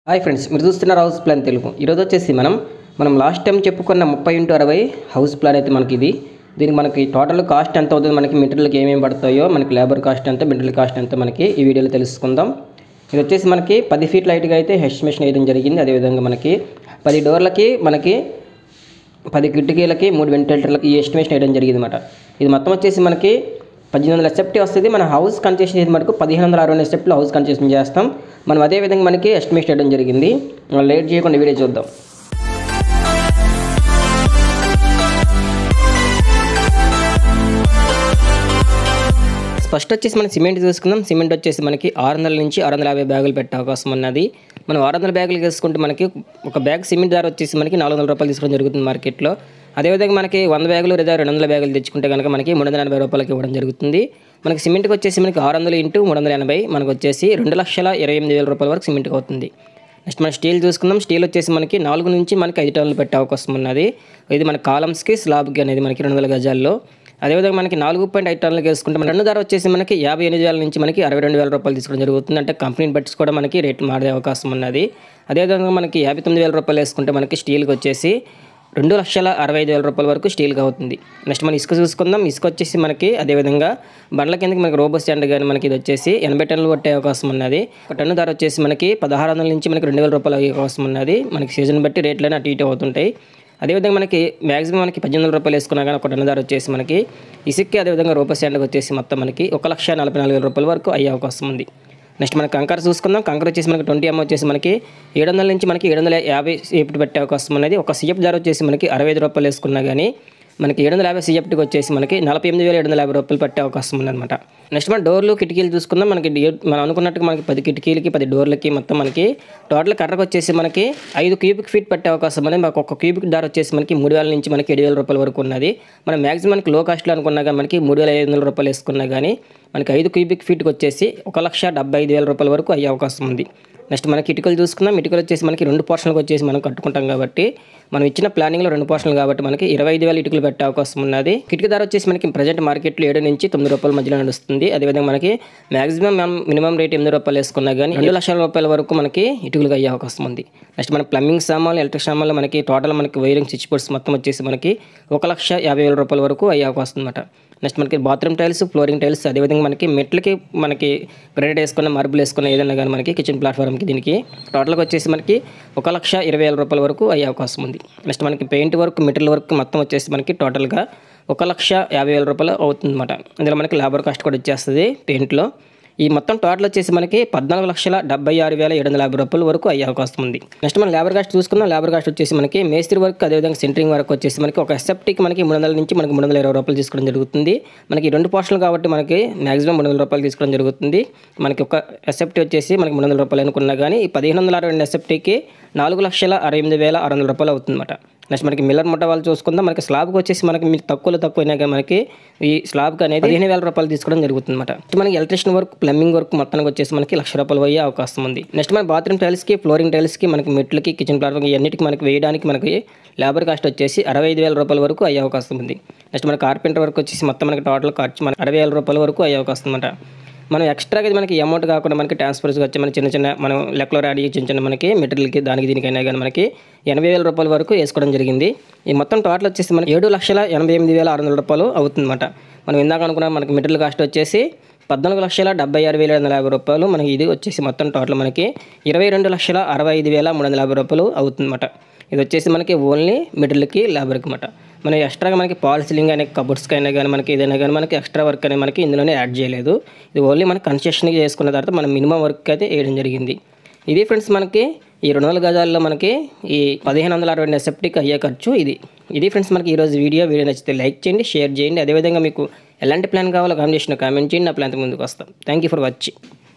hi friends మీరు చూస్తున్నారు house plan Telugu ఈరోజు వచ్చేసి మనం మనం లాస్ట్ టైం చెప్పుకున్న ముప్పై ఇంటూ అరవై హౌస్ ప్లాన్ అయితే మనకి ఇది దీనికి మనకి టోటల్ కాస్ట్ ఎంత అవుతుంది మనకి మెటీరియల్కి ఏమేమి పడతాయో మనకి లేబర్ కాస్ట్ ఎంత మెటీరియల్ కాస్ట్ ఎంత మనకి ఈ వీడియోలో తెలుసుకుందాం ఇది వచ్చేసి మనకి పది ఫీట్ లైట్గా అయితే ఎస్టిమేషన్ వేయడం జరిగింది అదేవిధంగా మనకి పది డోర్లకి మనకి పది కిటికీలకి మూడు వెంటిలేటర్లకి ఈ ఎస్టిమేషన్ వేయడం జరిగింది అనమాట ఇది మొత్తం వచ్చేసి మనకి పద్దెనిమిది వందల ఎస్ఎఫ్టీ వస్తుంది మన హౌస్ కన్స్ట్రక్షన్ చేసి మనకు పదిహేను వందల అరవై ఎస్ఎఫ్టీలో హౌస్ కన్స్ట్రక్షన్ చేస్తాం మనం అదే విధంగా మనకి ఎస్టిమేషన్ వేయడం జరిగింది మనం లేట్ చేయకుండా వీడియో చూద్దాం ఫస్ట్ వచ్చేసి మనం సిమెంట్ తీసుకుందాం సిమెంట్ వచ్చేసి మనకి ఆరు వందల నుంచి ఆరు వందల యాభై బ్యాగులు పెట్టే అవకాశం ఉన్నది మనం ఆరు వందల బ్యాగులు తీసుకుంటే మనకి ఒక బ్యాగ్ సిమెంట్ ధర వచ్చేసి మనకి నాలుగు వందల రూపాయలు తీసుకోవడం జరుగుతుంది మార్కెట్లో అదేవిధంగా మనకి వంద బ్యాగులు లేదా రెండు వందల బ్యాగులు తెచ్చుకుంటే కనుక మనకి మూడు వందల ఎనభై రూపాయలకి ఇవ్వడం జరుగుతుంది మనకి సిమెంట్కి వచ్చేసి మనకి ఆరు వందలు ఇంటూ మూడు వందల ఎనభై మనకు వచ్చేసి రెండు లక్షల ఇరవై ఎనిమిది వేల రూపాయల వరకు సిమెంట్కి అవుతుంది నెక్స్ట్ మనం స్టీల్ చూసుకుందాం స్టీల్ వచ్చేసి మనకి నాలుగు నుంచి మనకి ఐదు టన్నులు పెట్టే అవకాశం ఉన్నది ఇది మన కాలమ్స్కి స్లాబ్కి అనేది మనకి రెండు వందల గజాల్లో అదేవిధంగా మనకి నాలుగు పాయింట్ ఐదు టన్నులకు వేసుకుంటే మన రెండు ధర వచ్చేసి మనకి యాభై ఎనిమిది వేల నుంచి మనకి అరవై రెండు వేల రూపాయలు తీసుకోవడం జరుగుతుంది అంటే కంపెనీని బట్టి కూడా మనకి రేట్ మారే అవకాశం ఉన్నది అదేవిధంగా మనకి యాభై తొమ్మిది వేల రూపాయలు వేసుకుంటే మనకి స్టీల్కి వచ్చేసి రెండు లక్షల అరవై ఐదు వేల రూపాయల వరకు స్టీల్గా అవుతుంది నెక్స్ట్ మనం ఇసుక చూసుకుందాం ఇసుక వచ్చేసి మనకి అదేవిధంగా బండ్ల కిందకి మనకి రోబో స్టాండ్ కానీ మనకి ఇది వచ్చేసి ఎనభై టన్నులు పట్టే అవకాశం ఉన్నది ఒక టన్ను ధర వచ్చేసి మనకి పదహారు వందల నుంచి మనకి రెండు వేల రూపాయలు అయ్యే అవకాశం ఉన్నది మనకి సీజన్ బట్టి రేట్లనే అటు ఇటు అవుతుంటాయి అదేవిధంగా మనకి మ్యాక్సిమం మనకి పద్దెనిమిది వందల రూపాయలు వేసుకున్నా కానీ ఒక టన్ను ధర వచ్చేసి మనకి ఇసుక్కి అదేవిధంగా రోబో స్టాండ్కి వచ్చేసి మొత్తం మనకి ఒక లక్ష నలభై నాలుగు వేల రూపాయల వరకు అయ్యే అవకాశం ఉంది నెక్స్ట్ మనకి కంకర చూసుకుందాం కంకర వచ్చేసి మనకి ట్వంటీ ఎంఎం వచ్చేసి మనకి ఏడు వందల నుంచి మనకి ఏడు వందల యాభై సీఎఫ్టీ పెట్టే అవకాశం ఉన్నది ఒక సీఎఫ్ ధర వచ్చేసి మనకి అరవై ఐదు రూపాయలు వేసుకున్నా కానీ మనకి ఏడు వందల యాభై సీఎఫ్టీకి వచ్చేసి మనకి నలభై ఎనిమిది వేల ఏడు వందల యాభై రూపాయలు పట్టే అవకాశం ఉందన్నమాట నెక్స్ట్ మన డోర్లు కిటికీలు చూసుకుందాం మనకి డి- మనం అనుకున్నట్టుగా మనకి పది కిటికీలకి పది డోర్లకి మొత్తం మనకి టోటల్ కర్రకు వచ్చేసి మనకి ఐదు క్యూబిక్ ఫీట్ పట్టే అవకాశం ఉంది మాకు ఒక క్యూబిక్ ధర వచ్చేసి మనకి మూడు వేల నుంచి మనకి ఏడు వేల రూపాయల వరకు ఉన్నది మనం మ్యాక్సిమం మనకి లో కాస్ట్లో అనుకున్నా కానీ మనకి మూడు వేల ఐదు వందల రూపాయలు వేసుకున్నా కానీ మనకి ఐదు క్యూబిక్ ఫీట్కి వచ్చేసి ఒక లక్ష డెబ్బై ఐదు వేల రూపాయల వరకు అయ్యే అవకాశం ఉంది నెక్స్ట్ మనకి ఇటుకలు చూసుకుందాం ఇటుకలు వచ్చేసి మనకి రెండు పోర్షన్లకు వచ్చేసి మనం కట్టుకుంటాం కాబట్టి మనం ఇచ్చిన ప్లానింగ్లో రెండు పోర్షన్లు కాబట్టి మనకి ఇరవై ఐదు వేల ఇటుకలు పెట్టే అవకాశం ఉన్నది కిటికీ ధర వచ్చేసి మనకి ప్రజెంట్ మార్కెట్లో ఏడు నుంచి తొమ్మిది రూపాయల మధ్యలో నడుస్తుంది అదేవిధంగా మనకి మాక్సిమం మనం మినిమం రేట్ ఎనిమిది రూపాయలు వేసుకున్నా కానీ రెండు లక్షల రూపాయల వరకు మనకి ఇటుకలు అయ్యే అవకాశం ఉంది నెక్స్ట్ మన ప్లంబింగ్ సామాన్లు ఎలక్ట్రిక్ సామాన్లు మనకి టోటల్ మనకి వైరింగ్ స్విచ్ బోర్డ్స్ మొత్తం వచ్చేసి మనకి ఒక లక్ష యాభై వేల రూపాయల వరకు అయ్యే అవకాశం అనమాట నెక్స్ట్ మనకి బాత్రూమ్ టైల్స్ ఫ్లోరింగ్ టైల్స్ అదేవిధంగా మనకి మెట్లకి మనకి గ్రైడ్ వేసుకున్న మార్బుల్ వేసుకున్న ఏదైనా కానీ మనకి కిచెన్ ప్లాట్ఫామ్కి దీనికి టోటల్గా వచ్చేసి మనకి ఒక లక్ష ఇరవై వేల రూపాయల వరకు అయ్యే అవకాశం ఉంది నెక్స్ట్ మనకి పెయింట్ వర్క్ మెటీరియల్ వర్క్ మొత్తం వచ్చేసి మనకి టోటల్గా ఒక లక్ష యాభై వేల రూపాయలు అవుతుంది అనమాట అందులో మనకి లేబర్ కాస్ట్ కూడా వచ్చేస్తుంది పెయింట్లో ఈ మొత్తం టోటల్ వచ్చేసి మనకి పద్నాలుగు లక్షల డెబ్బై ఆరు వేల ఏడు వందల యాభై రూపాయల వరకు అయ్యే అవకాశం ఉంది నెక్స్ట్ మనం లేబర్ కాస్ట్ చూసుకుందాం లేబర్ కాస్ట్ వచ్చేసి మనకి మేస్త్రి వర్క్ అదేవిధంగా సెంటరింగ్ వర్క్ వచ్చేసి మనకి ఒక ఎస్ఎఫ్టీకి మనకి మూడు వందల నుంచి మనకి మూడు వందల ఇరవై రూపాయలు తీసుకోవడం జరుగుతుంది మనకి ఈ రెండు పోర్షన్లు కాబట్టి మనకి మాక్సిమం మూడు వందల రూపాయలు తీసుకోవడం జరుగుతుంది మనకి ఒక ఎస్ఎఫ్టీ వచ్చేసి మనకి మూడు వందల రూపాయలు అనుకున్నా కానీ ఈ పదిహేను వందల అరవై రెండు ఎస్ఎఫ్టీకి నాలుగు లక్షల అరవై ఎనిమిది వేల ఆరు వందల రూపాయలు అవుతుందన్నమాట నెక్స్ట్ మనకి మిల్లర్ ముట్ట వాళ్ళు చూసుకుందాం మనకి స్లాబ్కి వచ్చేసి మనకి మీకు తక్కువలో తక్కువ అయినా కానీ మనకి ఈ స్లాబ్కి అనేది పదిహేను వేల రూపాయలు తీసుకోవడం జరుగుతుంది అనమాట మనకి ఎలక్ట్రిషియన్ వర్క్ ప్లంబింగ్ వర్క్ మొత్తానికి వచ్చేసి మనకి లక్ష రూపాయలు అయ్యే అవకాశం ఉంది నెక్స్ట్ మన బాత్రూమ్ టైల్స్కి ఫ్లోరింగ్ టైల్స్కి మనకి మెట్లకి కిచెన్ ప్లాట్ఫామ్ ఇవన్నిటికి మనకి వేయడానికి మనకి లేబర్ కాస్ట్ వచ్చేసి అరవై ఐదు వేల రూపాయల వరకు అయ్యే అవకాశం ఉంది నెక్స్ట్ మన కార్పెంటర్ వర్క్ వచ్చేసి మొత్తం మనకి టోటల్ ఖర్చు మనకి అరవై వేల రూపాయల వరకు అయ్యే అవకాశం అనమాట మనం ఎక్స్ట్రాగా ఇది మనకి అమౌంట్ కాకుండా మనకి ట్రాన్స్ఫర్స్ వచ్చి మన చిన్న చిన్న మనం లెక్కలో రెడీ చిన్న చిన్న మనకి మెటీరియల్కి దానికి దీనికైనా కానీ మనకి ఎనభై వేల రూపాయల వరకు వేసుకోవడం జరిగింది ఈ మొత్తం టోటల్ వచ్చేసి మనకి ఏడు లక్షల ఎనభై ఎనిమిది వేల ఆరు వందల రూపాయలు అవుతుందన్నమాట మనం ఇందాక అనుకున్న మనకి మెటీరియల్ కాస్ట్ వచ్చేసి పద్నాలుగు లక్షల డెబ్బై ఆరు వేల ఐదు వందల యాభై రూపాయలు మనకి ఇది వచ్చేసి మొత్తం టోటల్ మనకి ఇరవై రెండు లక్షల అరవై ఐదు వేల మూడు వందల యాభై రూపాయలు అవుతుందన్నమాట ఇది వచ్చేసి మనకి ఓన్లీ మెటీరియల్కి లేబర్కి అనమాట మనం ఎక్స్ట్రాగా మనకి పాల్ సీలింగ్ అనే కబోర్డ్స్కి అయినా కానీ మనకి ఏదైనా కానీ మనకి ఎక్స్ట్రా వర్క్ అనేది మనకి ఇందులోనే యాడ్ చేయలేదు ఇది ఓన్లీ మనకి కన్స్ట్రక్షన్ చేసుకున్న తర్వాత మనం మినిమం వర్క్ అయితే వేయడం జరిగింది ఇది ఫ్రెండ్స్ మనకి ఈ రెండు వందల గజాల్లో మనకి ఈ పదిహేను వందల అరవై రెండు సెప్టిక్ అయ్యే ఖర్చు ఇది ఇది ఫ్రెండ్స్ మనకి ఈరోజు వీడియో వీడియో నచ్చితే లైక్ చేయండి షేర్ చేయండి అదేవిధంగా మీకు ఎలాంటి ప్లాన్ కావాలో కామెంట్ చేసిన కామెంట్ చేయండి నా ప్లాన్ ముందుకు వస్తాం థ్యాంక్ యూ ఫర్ వాచింగ్